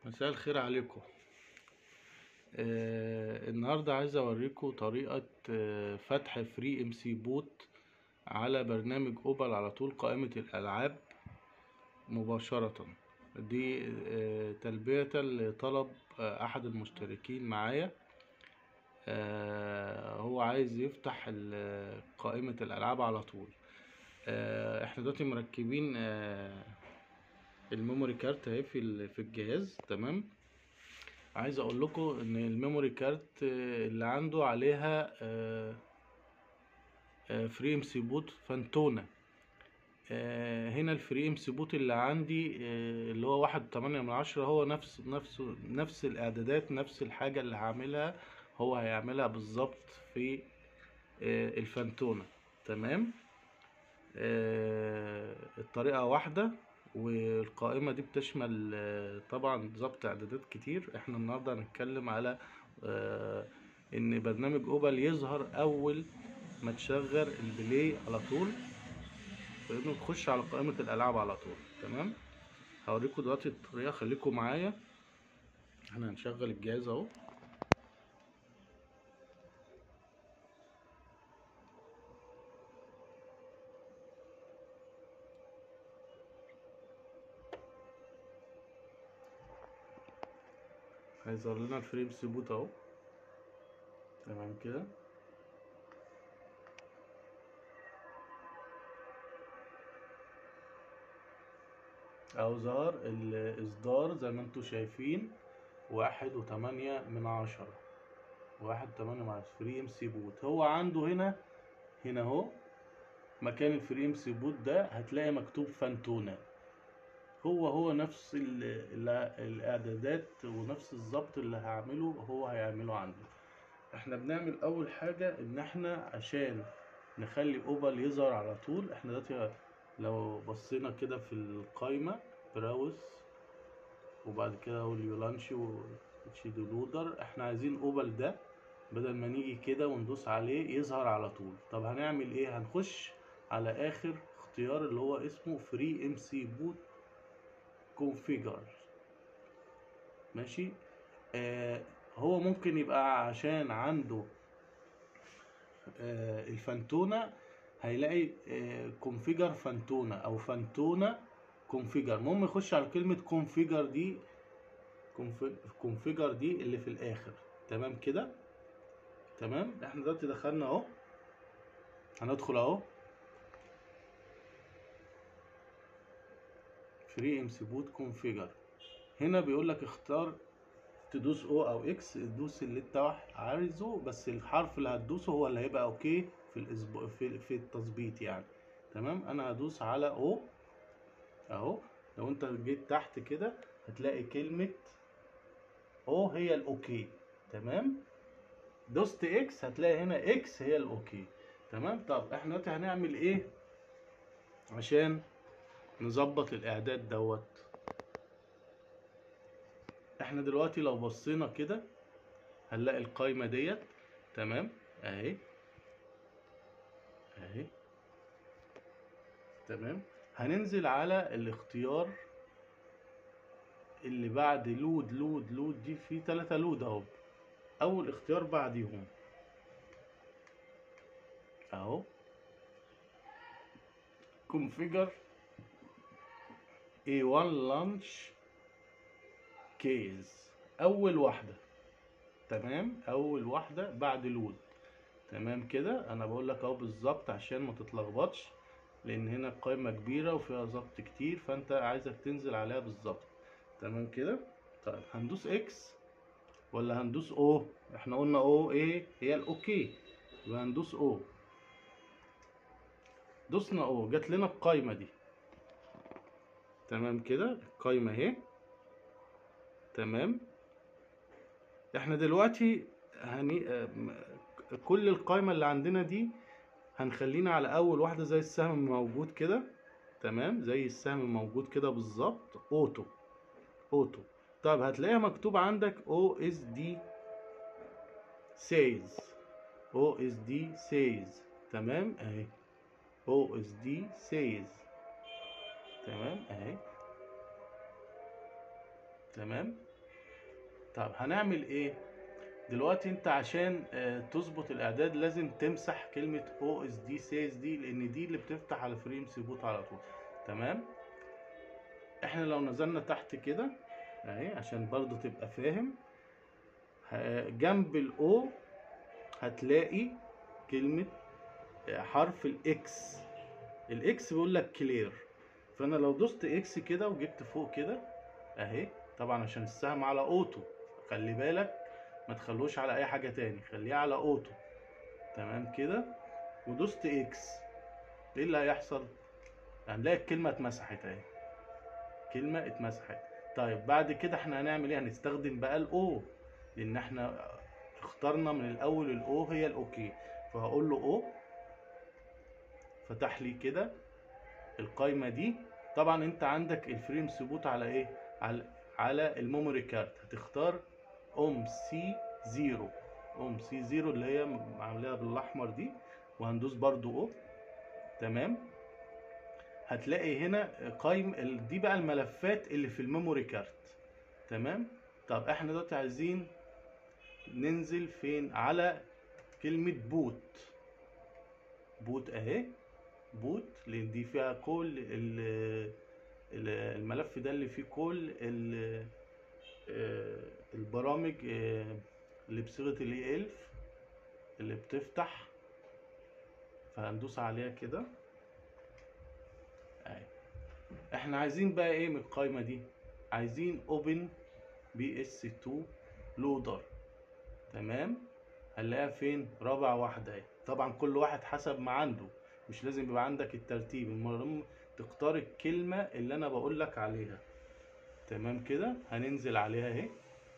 مساء الخير عليكم آه النهارده عايز اوريكم طريقة آه فتح فري ام سي بوت على برنامج اوبل على طول قائمة الالعاب مباشرة دي آه تلبية لطلب آه احد المشتركين معايا آه هو عايز يفتح ال- قائمة الالعاب على طول آه احنا دلوقتي مركبين آه الميموري كارت اهي في ال- في الجهاز تمام عايز اقول لكم ان الميموري كارت آه، اللي عنده عليها فري ام سي بوت فانتونا آه، هنا الفري ام سي بوت اللي عندي آه، اللي هو واحد تمانية من عشرة هو نفس نفس نفس الاعدادات نفس الحاجة اللي هعملها هو هيعملها بالظبط في آه، الفانتونا تمام آه، الطريقة واحدة والقائمة دي بتشمل آه، طبعا ضبط إعدادات كتير احنا النهاردة هنتكلم على آه، إن برنامج أوبل يظهر أول ما تشغل البلاي على طول فإنه تخش على قائمة الألعاب على طول تمام هوريكم دلوقتي الطريقة خليكم معايا احنا هنشغل الجهاز اهو هيظهر لنا الفريم سيبوت اهو تمام كده اهو ظهر الاصدار زي ما انتم شايفين واحد وتمانية من عشرة واحد تمانية مع فري ام سي بوت هو عنده هنا هنا اهو مكان الفري ام سي بوت ده هتلاقي مكتوب فانتونا هو هو نفس ال ال الاعدادات ونفس الظبط اللي هعمله هو هيعمله عندي احنا بنعمل اول حاجة ان احنا عشان نخلي اوبل يظهر على طول احنا دلوقتي لو بصينا كده في القايمة براوس وبعد كده اقول يولانشي وتشيدو لودر احنا عايزين اوبل ده بدل ما نيجي كده وندوس عليه يظهر على طول طب هنعمل ايه هنخش على اخر اختيار اللي هو اسمه فري ام سي بوت كونفيجر ماشي آه هو ممكن يبقى عشان عنده آه الفانتونا هيلاقي كونفيجر فانتونا او فانتونا كونفيجر المهم يخش على كلمة كونفيجر دي كونفيجر دي اللي في الاخر تمام كده تمام احنا دلوقتي دخلنا اهو هندخل اهو فري ام سي بوت كونفيجر هنا بيقول لك اختار تدوس او او اكس تدوس اللي انت عايزه بس الحرف اللي هتدوسه هو اللي هيبقى اوكي في الاسبوع في, في التظبيط يعني تمام انا هدوس على او اهو لو انت جيت تحت كده هتلاقي كلمة او هي الاوكي تمام دوست اكس هتلاقي هنا اكس هي الاوكي تمام طب احنا دلوقتي هنعمل ايه عشان نظبط الاعداد دوت احنا دلوقتي لو بصينا كده هنلاقي القايمة ديت تمام اهي اهي تمام هننزل على الاختيار اللي بعد لود لود لود دي في تلاتة لود اهو اول اختيار بعديهم اهو configure A1 launch case اول واحدة تمام اول واحدة بعد لود تمام كده انا بقول لك اهو بالظبط عشان ما تتلخبطش لان هنا قائمة كبيرة وفيها ظبط كتير فانت عايزك تنزل عليها بالظبط تمام كده طيب هندوس اكس ولا هندوس او احنا قلنا او ايه هي الاوكي يبقى هندوس او دوسنا او جات لنا القايمة دي تمام كده القايمة اهي تمام احنا دلوقتي هني... كل القايمة اللي عندنا دي هنخلينا على اول واحدة زي السهم موجود كده تمام زي السهم موجود كده بالظبط اوتو اوتو طب هتلاقيها مكتوب عندك او اس دي سيز او اس دي سيز تمام اهي او اس دي سيز تمام اهي تمام طب هنعمل ايه دلوقتي انت عشان آه، تظبط الاعداد لازم تمسح كلمة او اس دي سي اس دي لان دي اللي بتفتح على فريم سيبوت على طول تمام احنا لو نزلنا تحت كده اهي عشان برضو تبقى فاهم ه- جنب الاو هتلاقي كلمة آه، حرف الاكس الاكس بيقول لك كلير فانا لو دوست اكس كده وجبت فوق كده اهي طبعا عشان السهم على اوتو خلي بالك ما تخلوش على اي حاجة تاني خليه على اوتو تمام كده ودوست اكس ايه اللي هيحصل هنلاقي الكلمة اتمسحت اهي كلمة اتمسحت طيب بعد كده احنا هنعمل ايه هنستخدم بقى الاو لان احنا اخترنا من الاول الاو هي الاوكي فهقول له او فتح لي كده القايمة دي طبعا انت عندك الفريم ثبوت على ايه على على الميموري كارت هتختار ام سي زيرو ام سي زيرو اللي هي عاملاها بالاحمر دي وهندوس برضو او تمام هتلاقي هنا قايم ال- دي بقى الملفات اللي في الميموري كارت تمام طب احنا دلوقتي عايزين ننزل فين على كلمة بوت بوت اهي بوت لان دي فيها كل ال- ال- الملف ده اللي فيه كل ال- آه، البرامج آه، اللي بصيغة الاي الف اللي بتفتح فهندوس عليها كده اهي احنا عايزين بقى ايه من القايمة دي عايزين اوبن بي اس 2 لودر تمام هنلاقيها فين رابع واحدة اهي طبعا كل واحد حسب ما عنده مش لازم يبقى عندك الترتيب المهم تختار الكلمة اللي انا بقول لك عليها تمام كده هننزل عليها اهي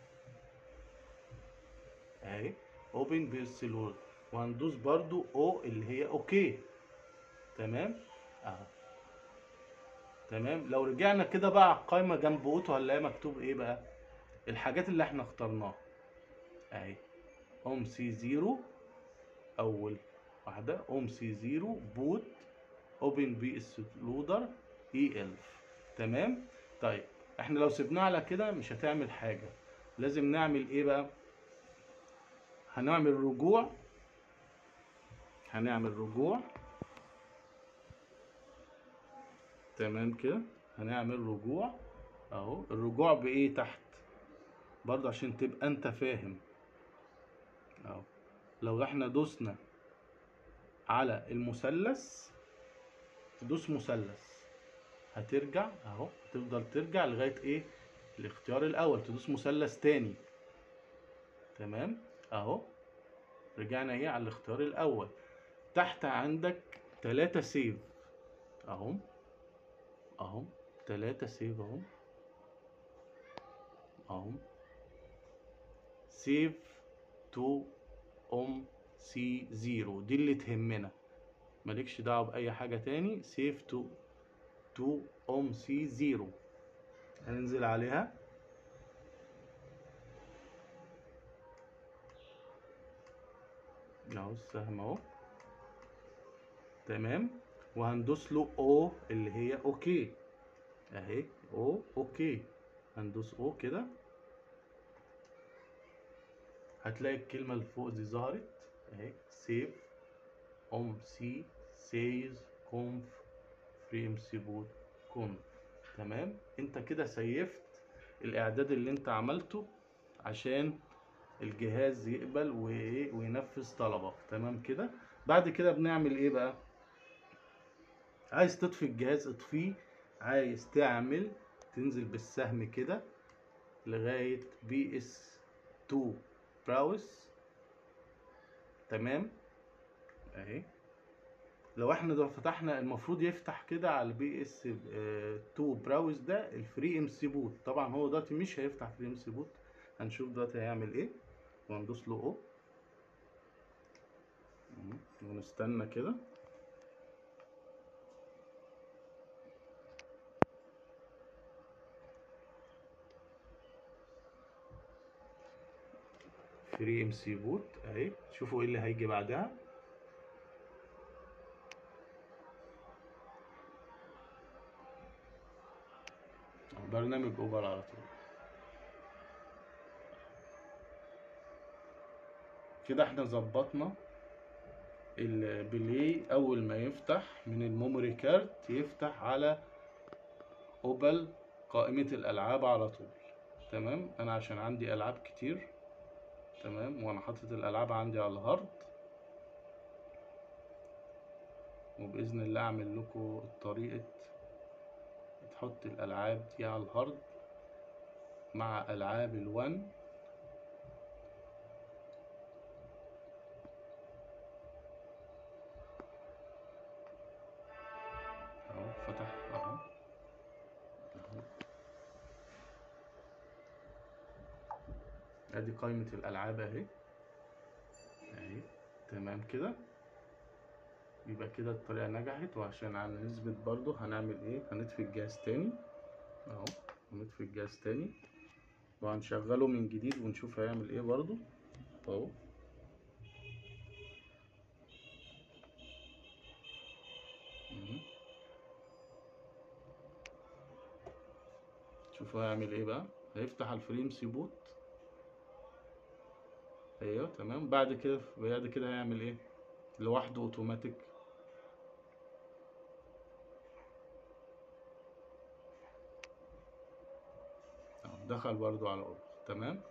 اهي اوبن بي اس لودر وهندوس برضو او اللي هي اوكي تمام اهو تمام لو رجعنا كده بقى على القايمة جنب اوتو هنلاقي مكتوب ايه بقى الحاجات اللي احنا اخترناها اهي ام سي زيرو اول واحدة ام سي زيرو بوت اوبن بي اس لودر اي الف تمام طيب احنا لو سيبناها على كده مش هتعمل حاجة لازم نعمل ايه بقى هنعمل رجوع هنعمل رجوع تمام كده هنعمل رجوع اهو الرجوع بايه تحت برضه عشان تبقى انت فاهم اهو لو احنا دوسنا على المثلث تدوس مثلث هترجع اهو تفضل ترجع لغاية ايه الاختيار الاول تدوس مثلث تاني تمام اهو رجعنا ايه على الاختيار الاول تحت عندك تلاتة سيف اهو اهو تلاتة سيف اهو اهو سيف تو ام سي زيرو دي اللي تهمنا مالكش دعوه باي حاجه تاني سيف تو تو ام سي زيرو هننزل عليها اهو السهم اهو تمام وهندوس له او اللي هي اوكي اهي او اوكي هندوس او كده هتلاقي الكلمة اللي فوق دي ظهرت اهي سيف ام سي سيز كونف فريم سيبوت كونف تمام انت كده سيفت الاعداد اللي انت عملته عشان الجهاز يقبل وايه وينفذ طلبك تمام كده بعد كده بنعمل ايه بقى عايز تطفي الجهاز اطفيه عايز تعمل تنزل بالسهم كده لغاية بي اس 2 براوس تمام اهي لو احنا لو فتحنا المفروض يفتح كده على البي اس 2 براوس ده الفري ام سي بوت طبعا هو دلوقتي مش هيفتح فري ام سي بوت هنشوف دلوقتي هيعمل ايه وهندوس له او ونستنى كده فري ام سي بوت اهي شوفوا ايه اللي هيجي بعدها برنامج اوبر على طول كده احنا ظبطنا البلاي اول ما يفتح من الميموري كارت يفتح على اوبل قائمة الالعاب على طول تمام انا عشان عندي العاب كتير تمام وانا حاطط الالعاب عندي على الهارد وباذن الله اعمل لكم طريقة تحط الالعاب دي على الهارد مع العاب الوان اهو فتح اهو اهو ادي قائمة الالعاب اهي اهي تمام كده يبقى كده الطريقة نجحت وعشان نثبت برضو هنعمل ايه هنطفي الجهاز تاني اهو هنطفي الجهاز تاني وهنشغله من جديد ونشوف هيعمل ايه برضو اهو مهم. شوفوا هيعمل ايه بقى هيفتح الفريم سيبوت ايوه تمام بعد كده بعد كده هيعمل ايه لوحده اوتوماتيك أهو، دخل برضو على اوبل تمام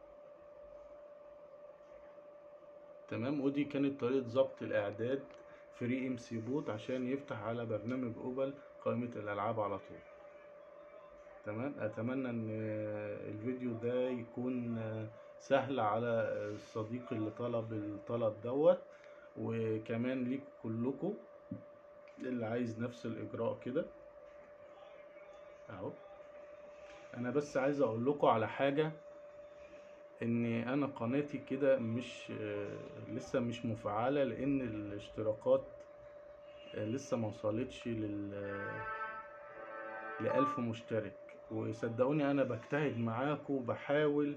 تمام ودي كانت طريقة ضبط الإعداد فري ام سي بوت عشان يفتح على برنامج اوبل قائمة الألعاب على طول تمام أتمنى إن الفيديو ده يكون سهل على الصديق اللي طلب الطلب دوت وكمان ليكم كلكم اللي عايز نفس الإجراء كده أهو أنا بس عايز أقول لكم على حاجة ان انا قناتي كده مش آه، لسه مش مفعلة لان الاشتراكات آه، لسه ما وصلتش لل لألف مشترك وصدقوني انا بجتهد معاكم وبحاول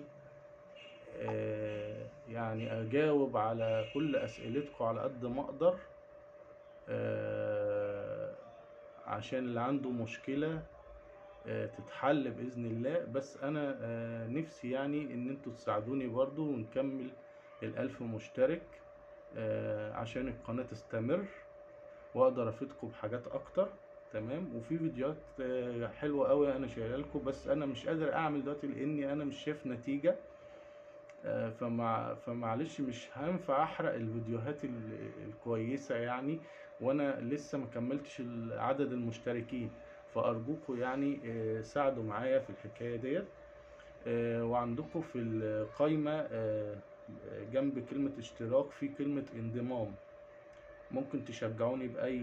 آه، يعني اجاوب على كل اسئلتكم على قد ما اقدر آه، عشان اللي عنده مشكلة آه، تتحل بإذن الله بس أنا آه، نفسي يعني إن انتوا تساعدوني برضو ونكمل الألف مشترك آه، عشان القناة تستمر وأقدر أفيدكم بحاجات أكتر تمام وفي فيديوهات آه، حلوة أوي أنا شايلها لكم بس أنا مش قادر أعمل دلوقتي لأني أنا مش شايف نتيجة آه، فمع فمعلش مش هينفع أحرق الفيديوهات ال- الكويسة يعني وأنا لسه ما كملتش عدد المشتركين فأرجوكوا يعني آه، ساعدوا معايا في الحكاية ديت آه، وعندكم في القايمة آه، جنب كلمة اشتراك في كلمة انضمام ممكن تشجعوني بأي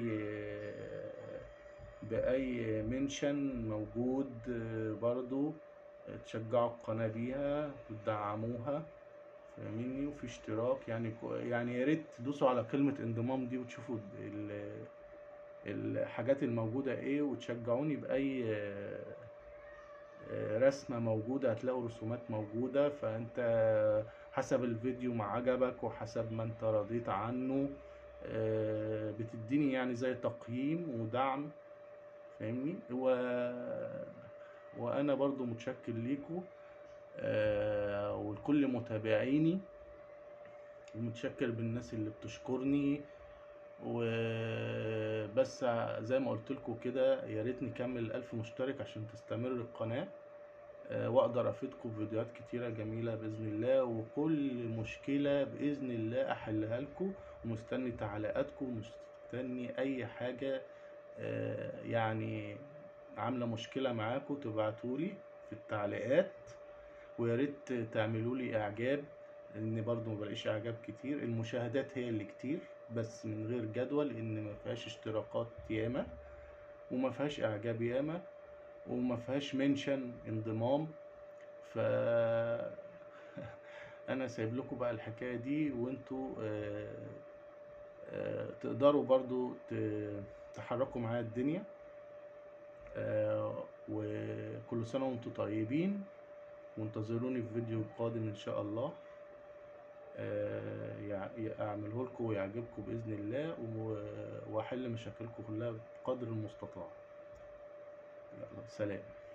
بأي منشن موجود آه، برضو آه، تشجعوا القناة بيها وتدعموها فاهميني وفي اشتراك يعني كو- يعني يا ريت تدوسوا على كلمة انضمام دي وتشوفوا ال- الحاجات الموجودة ايه وتشجعوني بأي آه، آه، رسمة موجودة هتلاقوا رسومات موجودة فانت حسب الفيديو ما عجبك وحسب ما انت رضيت عنه آه، بتديني يعني زي تقييم ودعم فاهمني و... وانا برضو متشكر ليكم آه، ولكل متابعيني ومتشكر بالناس اللي بتشكرني وبس زي ما قلت لكم كده يا ريت نكمل الألف مشترك عشان تستمر القناة آه، واقدر افيدكم بفيديوهات كتيرة جميلة بإذن الله وكل مشكلة بإذن الله احلها لكم ومستني تعليقاتكم ومستني اي حاجة آه، يعني عاملة مشكلة معاكم تبعتولي في التعليقات ويا ريت تعملوا لي اعجاب لان برضو ما بلاقيش اعجاب كتير المشاهدات هي اللي كتير بس من غير جدول ان ما فيهاش اشتراكات ياما وما فيهاش اعجاب ياما وما فيهاش منشن انضمام ف انا سايب لكم بقى الحكايه دي وانتوا آه، آه، تقدروا برضو ت- تحركوا معايا الدنيا آه، وكل سنه وانتوا طيبين وانتظروني في فيديو قادم ان شاء الله آه، يع- اعمله لكم ويعجبكم باذن الله و- واحل مشاكلكم كلها بقدر المستطاع يلا سلام